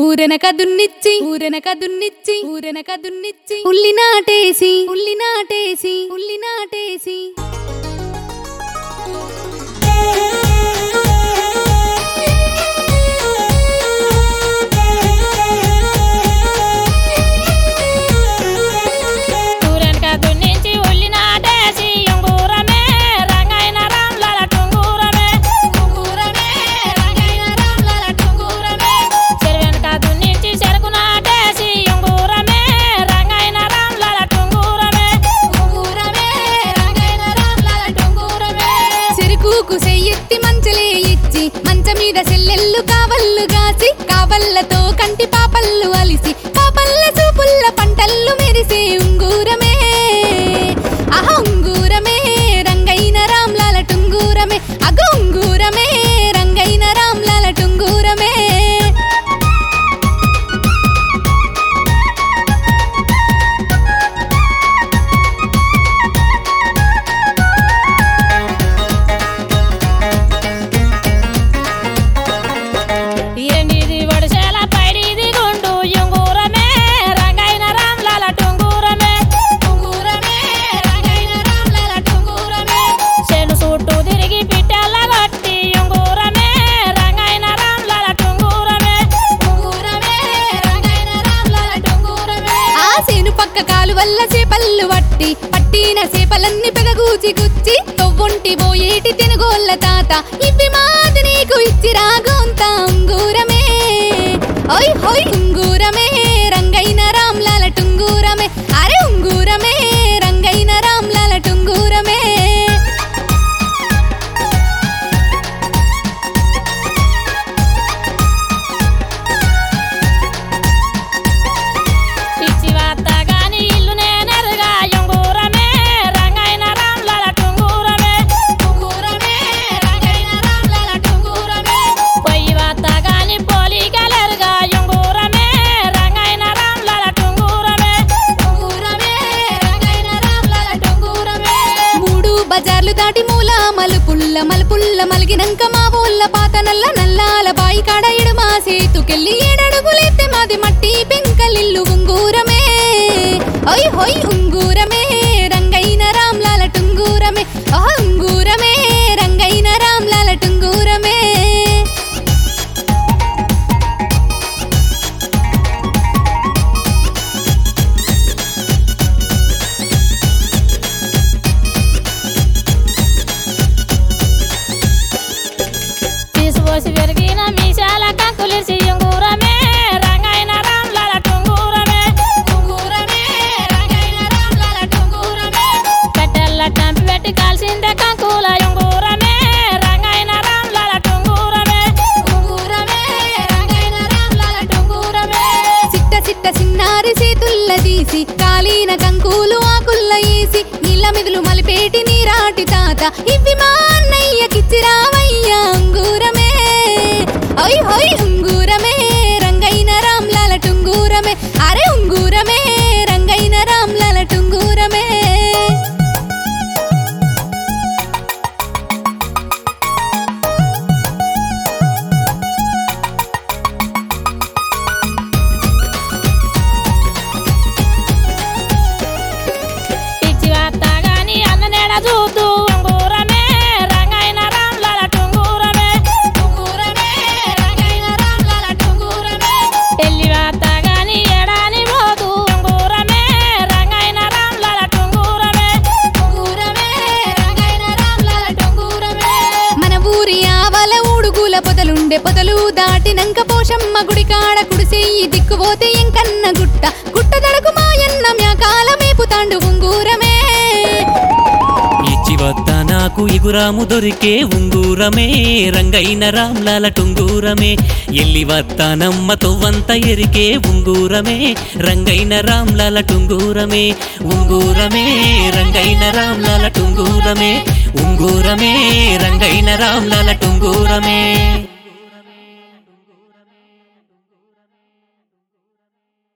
ఊరెనక దున్నిచ్చి ఊరెనక దున్నిచ్చి ఊరెనక దున్నిచ్చి ఉల్లి నాటేసి ఉల్లి నాటేసి ఉల్లి నాటేసి ఊరెనక దున్నించి ఉల్లి నాటేసి ఉంగూరమే రంగైన రామ్లల టుంగూరమే ఉంగూరమే రంగైన రామ్లల టుంగూరమే చెరువెనక దున్నించి చెరుకు నాటేసి ఉంగూరమే రంగైన రామ్లల టుంగూరమే ఉంగూరమే రంగైన రామ్లల టుంగూరమే చెరుకుకు సెయ్యెత్తి మంచలే ఇచ్చి మంచ మీద సెల్లెళ్ళు కావళ్ళు గాసి కావళ్ళతో కంటి పాపళ్ళు అలిసి పాపల్ల చూపుల్ల పంటల్లు మెరిసే ఉంగూరమే అహ ఉంగూరమే రంగైన రామ్లాల టుంగూరమే అగ ఉంగూరమే రంగైన రామ్లాల టుంగూరమే ఎండిది వడిసేల పైడిది గుండు ఉంగూరమే రంగైన రామ్లల టుంగూరమే ఉంగూరమే రంగైన రామ్లల టుంగూరమే చెను చుట్టూ తిరిగి పిట్టెల్ల కొట్టి ఉంగూరమే రంగైన రామ్లల టుంగూరమే ఉంగూరమే రంగైన రామ్లల టుంగూరమే ఆ సేను పక్క కాలు వల్ల చేపళ్ళు పట్టి పట్టిన చేపలన్నీ పెగగూచి గుచ్చి తొవ్వుంటి పోయేటి తినుగోళ్ళ తాత ఇవి మాది నీకు ఇచ్చి రాగోంత ఉంగూరమే ఓయ్ హోయ్ ఉంగూరమే రంగైన రామ్లాల టుంగూరమే అరే ఉంగూరమే రంగైన రామ్లాల టుంగూరమే పిచ్చి వార్త గాని ఇల్లు నేనరుగా ఉంగూరమే రంగైన రామ్లల టుంగూరమే ఉంగూరమే రంగైన రామ్లల టుంగూరమే పొయ్యి వార్త గాని పోలికలరుగా ఉంగూరమే రంగైన రామ్లల టుంగూరమే ఉంగూరమే రంగైన రామ్లల టుంగూరమే మూడు బజార్లు దాటి మూల మలుపుల్ల మలుపుల్ల మలిగినంక మా ఊళ్ళ పాత నల్ల నల్లాల బాయి కాడ ఇడుమా సేతుకెళ్ళి ఏడడుగులెత్తే మాది మట్టి పెంకలిల్లు ఉంగూరమే ఓయ్ హోయ్ ఉంగూరమే రంగైన రామ్లాల టుంగూరమే ఆ ఉంగూరమే రంగైన రామ్లాల టుంగూరమే తీసిపోసి పెరిగిన మీసాల కంకులిసి ఉంగూరమే రంగైన రామ్లల టుంగూరమే ఉంగూరమే రంగైన రామ్లల టుంగూరమే కట్టెల్ల టంపి పెట్టి కాల్సిందే కంకుల ఉంగూరమే రంగైన రామ్లల టుంగూరమే ఉంగూరమే రంగైన రామ్లల టుంగూరమే సిట్ట సిట్ట సిన్నారి చేతుల్ల తీసి కాలిన కంకులు ఆకుల్ల వేసి నీళ్ళ మిదులు మలిపేటి నీరాటి తాత ఇవి మా అన్నయ్యకిచ్చి రావయ్యా అంగూరమే ఓయ్ హోయ్ ఉంగూరమే రంగైన రామ్లాల టుంగూరమే అరే ఉంగూరమే రంగైన రామ్లాల టుంగూరమే పిచ్చి వార్త గాని అన్న నెడ చూద్దు ఉంగూరమే రంగైన రామ్లల టుంగూరమే ఉంగూరమే రంగైన రామ్లల టుంగూరమే ఎల్లి వార్త గాని ఎడాని పోదు ఉంగూరమే రంగైన రామ్లల టుంగూరమే ఉంగూరమే రంగైన రామ్లల టుంగూరమే మన ఊరి ఆవల ఊడుగుల పొదలుండే పొదలు దాటినంక పోషమ్మ గుడి కాడ కుడిసెయ్యి దిక్కుపోతే ఎంకన్న గుట్ట గుట్ట దడకు మాయన్న మ్యాకాల మేపుతాండు ఉంగూరమే ఇచ్చి వద్ద నాకు ఇగురాము దొరికే ఉంగూరమే రంగైన రామ్లాల టుంగూరమే ఎల్లి వత్తానమ్మ తొవ్వంత ఎరికే ఉంగూరమే రంగైన రామ్లాల టుంగూరమే ఉంగూరమే రంగైన రామ్లాల టుంగూరమే ఉంగూరమే రంగైన రామ్లాల టుంగూరమే